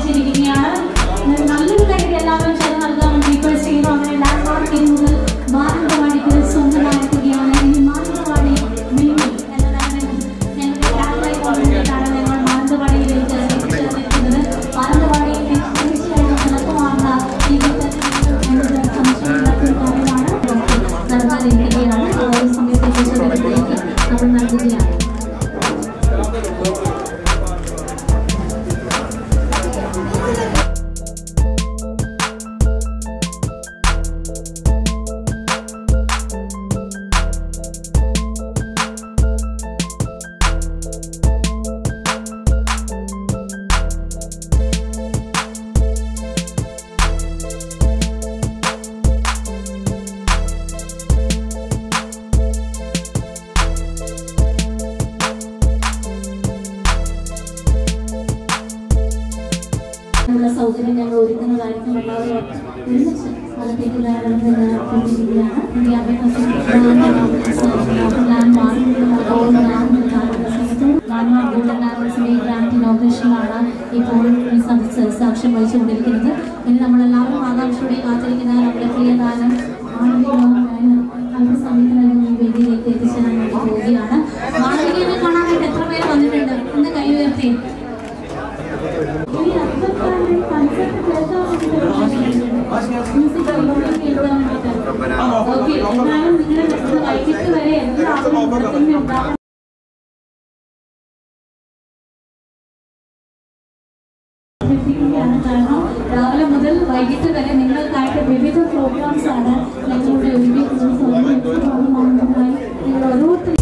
സമ്മാനിച്ചിരിക്കുകയാണ് നല്ലൊരു കൈ എല്ലാവരും ചേർന്ന് നൽകാൻ റിക്വസ്റ്റ് ചെയ്യുന്നു അങ്ങനെ ലാൻഡ്മാർക്ക് ഇനി മുതൽ മാനന്തവാടിക്ക് സ്വന്തമാക്കുകയാണ് ഇനി മാനന്തവാടി മിനിമം എന്നതാണ് ഞങ്ങളുടെ ലാൻഡ്ലൈൻ കൊണ്ടുവന്നിട്ടാണ് ഞങ്ങൾ മാനന്തവാടിയിലേക്ക് എത്തിച്ചേർന്നിരിക്കുന്നത് മാനന്തവാടിയിൽ തീർച്ചയായും എളുപ്പമാർന്ന ജീവിതത്തിൽ എന്നതിൽ സംശയമില്ലാത്തൊരു കാര്യമാണ് നൽകാനിരിക്കുകയാണ് ആ ഒരു സമയത്തേക്ക് ശരീരത്തിലേക്ക് നമ്മൾ നൽകുകയാണ് ഉള്ള സൗകര്യം ഞങ്ങൾ ഒരുക്കുന്നതായിരിക്കും എല്ലാവരും ഒരുമിച്ച് സ്ഥലത്തേക്ക് കൊണ്ടിരിക്കുകയാണ് ഗ്രാൻഡ് ഇനോഗ്രേഷനിലാണ് ഇപ്പോൾ ഈ സദസ്സ് സാക്ഷ്യം വഹിച്ചുകൊണ്ടിരിക്കുന്നത് ഇനി നമ്മളെല്ലാവരും ആകാംക്ഷയോടെ കാത്തിരിക്കുന്ന നമ്മുടെ പ്രിയഗാനം അല്പസമയത്തിനകം ഈ വേദിയിലേക്ക് എത്തിച്ചേരാൻ വേണ്ടി പോവുകയാണ് മാളവികയെ കാണാനായിട്ട് എത്ര പേര് വന്നിട്ടുണ്ട് ഒന്ന് കൈ ഉയർത്തി ഈ അർത്ഥക്കാരുടെ കൺസെപ്റ്റ് കേൾക്കാൻ ഓക്കെ എന്നാലും നിങ്ങളുടെ വൈകിട്ട് വരെ എന്തായാലും ഉണ്ടാകും എത്തിക്കുകയാണ് കാരണം രാവിലെ മുതൽ വൈകിട്ട് വരെ നിങ്ങൾക്കായിട്ട് വിവിധ പ്രോഗ്രാംസ് ആണ് ഞങ്ങളുടെ ഒരുമിക്കുന്നത് നിങ്ങൾ ഓരോരുത്തരും